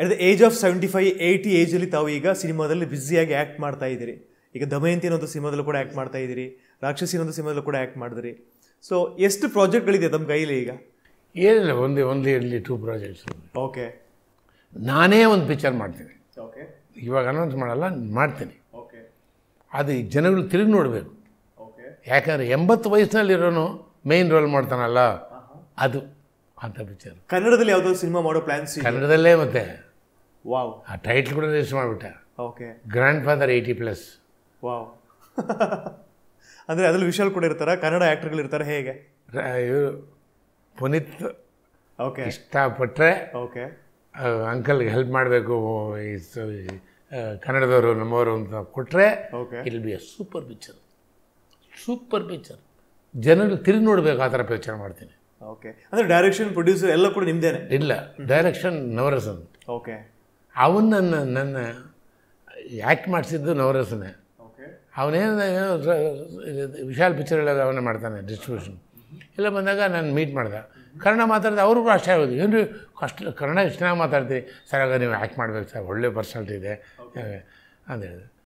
at the age of seventy five eighty ಏಜಲ್ಲಿ ತಾವು ಈಗ ಸಿನಿಮಾದಲ್ಲಿ ಬ್ಯುಸಿಯಾಗಿ ಆ್ಯಕ್ಟ್ ಮಾಡ್ತಾ ಇದ್ದೀರಿ ಈಗ ದಮಯಂತಿ ಅನ್ನೋ ಸಿನಿಮಾದಲ್ಲೂ ಕೂಡ ಆ್ಯಕ್ಟ್ ಮಾಡ್ತಾ ಇದ್ದೀರಿ ರಾಕ್ಷಸಿ ಅನ್ನೋ ಸಿನಿಮಾದಲ್ಲೂ ಕೂಡ ಆ್ಯಕ್ಟ್ ಮಾಡಿದ್ರಿ ಸೊ ಎಷ್ಟು ಪ್ರಾಜೆಕ್ಟ್ಗಳಿದೆ ತಮ್ಮ ಕೈಲಿ ಈಗ ಏನಿಲ್ಲ ಒಂದೇ ಒಂದೇ ಇರಲಿ ಟೂ ಪ್ರಾಜೆಕ್ಟ್ಸ್ ಓಕೆ ನಾನೇ ಒಂದು ಪಿಕ್ಚರ್ ಮಾಡ್ತೀನಿ ಓಕೆ ಇವಾಗ ಅನೌನ್ಸ್ ಮಾಡಲ್ಲ ಮಾಡ್ತೀನಿ ಓಕೆ ಅದು ಈ ಜನಗಳು ತಿರುಗಿ ನೋಡಬೇಕು ಓಕೆ ಯಾಕಂದರೆ ಎಂಬತ್ತು ವಯಸ್ಸಿನಲ್ಲಿರೋನು ಮೇಯ್ನ್ ರೋಲ್ ಮಾಡ್ತಾನಲ್ಲ ಅದು ಅಂಥ ಪಿಕ್ಚರ್ ಕನ್ನಡದಲ್ಲಿ ಯಾವುದೋ ಸಿನಿಮಾ ಮಾಡೋ ಪ್ಲಾನ್ಸ್ ಕನ್ನಡದಲ್ಲೇ ಮತ್ತೆ ವಾವ್ ಆ ಟೈಟ್ಲ್ ಕೂಡ ರಿಜಿಸ್ಟರ್ ಮಾಡಿಬಿಟ್ಟೆ okay grandfather eighty plus wow ಅಂದರೆ ಅದ್ರಲ್ಲಿ ವಿಶಾಲ್ ಕೂಡ ಇರ್ತಾರ ಕನ್ನಡ ಆ್ಯಕ್ಟರ್ಗಳು ಇರ್ತಾರೆ ಹೇಗೆ ಇವರು ಪುನೀತ್ ಓಕೆ ಇಷ್ಟಪಟ್ಟರೆ ಓಕೆ ಅಂಕಲ್ಗೆ ಹೆಲ್ಪ್ ಮಾಡಬೇಕು ಈ ಸ- ಈ, ಆ, ಕನ್ನಡದವರು ನಮ್ಮವರು ಅಂತ ಕೊಟ್ಟರೆ okay will be a super picture super picture ಜನರು ತಿರುಗಿ ನೋಡಬೇಕು ಆ ಥರ ಪಿಕ್ಚರ್ ಮಾಡ್ತೀನಿ ಓಕೆ ಅಂದರೆ ಡೈರೆಕ್ಷನ್ ಪ್ರೊಡ್ಯೂಸರ್ ಎಲ್ಲ ಕೂಡ ನಿಮ್ದೇನೆ ಇಲ್ಲ ಡೈರೆಕ್ಷನ್ ನವರಸನ್ ಓಕೆ ಅವನು ನನ್ನ ನನ್ನ ಆ್ಯಕ್ಟ್ ಮಾಡಿಸಿದ್ದು ನವರಸನೇ ಓಕೆ ಅವನೇನು ಏನೋ ರ- ಇದು ವಿಶಾಲ್ ಪಿಕ್ಚರ್ಗಳೆಲ್ಲ ಅವನೇ ಮಾಡ್ತಾನೆ ಡಿಸ್ಟ್ರಿಬ್ಯೂಷನ್ ಇಲ್ಲ ಬಂದಾಗ ನಾನು ಮೀಟ್ ಮಾಡ್ದೆ ಕನ್ನಡ ಮಾತಾಡಿದೆ ಅವ್ರಿಗೂ ಅಷ್ಟೇ ಆಗೋದು ಏನು ಕಷ್ಟ ಕನ್ನಡ ಎಷ್ಟು ಚೆನ್ನಾಗಿ ಮಾತಾಡ್ತೀವಿ ಸರ್ ಆಗ ನೀವು ಆ್ಯಕ್ಟ್ ಮಾಡ್ಬೇಕು ಸರ್ ಒಳ್ಳೆ ಪರ್ಸನಾಲಿಟಿ ಇದೆ ಅಂತ ಹೇಳಿದೆ